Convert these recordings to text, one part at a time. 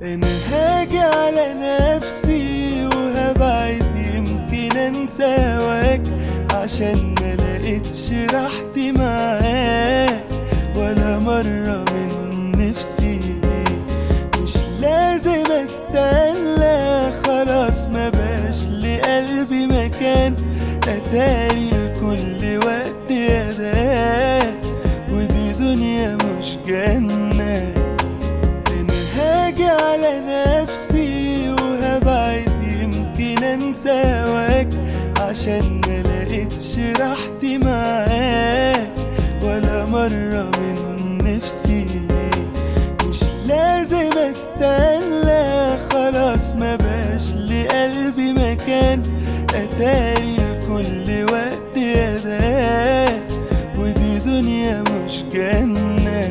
انا هاجي على نفسي وهبعد يمكن انسى هواك عشان ما لقيتش راحتي معاك ولا مرة من نفسي مش لازم استنى خلاص ما بقاش لقلبي مكان اتاري لكل وقت يداك ودي دنيا مش جنة انا هاجي على نفسي وهبعد يمكن انسى هواك عشان ما لقيتش راحتي معاك ولا مرة من نفسي مش لازم استنى خلاص ما بقاش لقلبي مكان اتاري لكل وقت يداك ودي دنيا مش جنة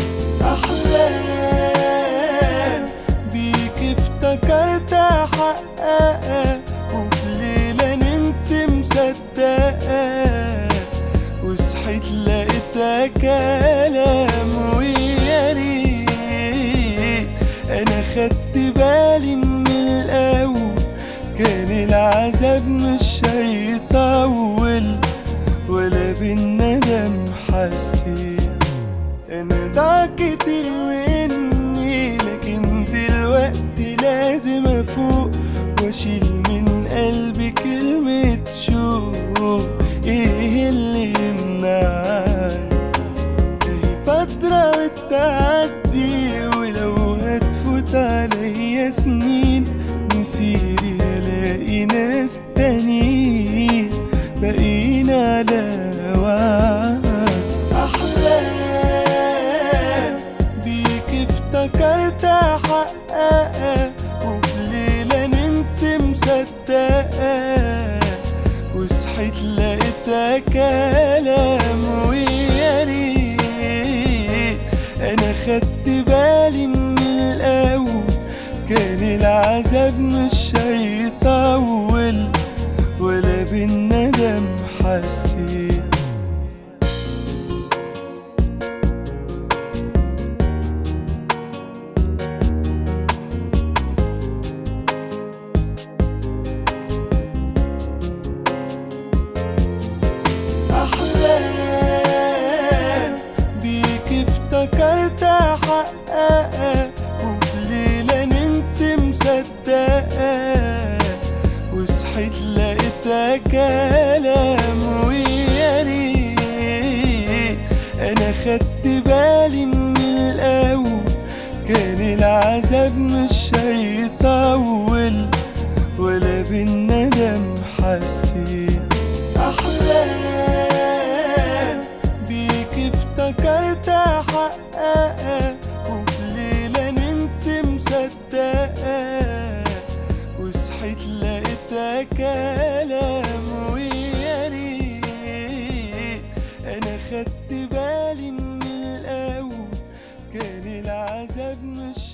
أحلام بيك افتكرت أحققها وفي ليلة نمت مصدقة وصحيت لقيتها كلام ويا ريت أنا خدت بالي من الأول كان العذاب مش هيطول ولا بالندم حسيت انا ضاع كتير مني لكن دلوقتي لازم افوق واشيل من قلبي كلمة شوق ايه اللي يمنعني هي فترة وتعدي ولو هتفوت عليا سنين مسيري الاقي ناس تانيين باقيين على وعد أحلام بيك افتكرت أحققها وفي ليلة نمت مصدقة وصحيت لقيتها كلام ويا ريت أنا خدت بالي من الأول كان العذاب مش هيطول ولا بالندم حسيت أحلام بيك افتكرت أحققها وفي ليلة نمت مصدقة وصحيت لقيتها كلام ويا ريت أنا خدت بالي من الأول كان العذاب مش هيطول ولا بالندم حسيت أحلام بيك افتكرت أحققها وفي ليلة نمت مصدقة وصحيت لقيتها كلام ويا ريت أنا خدت بالي من الأول كان العذاب مش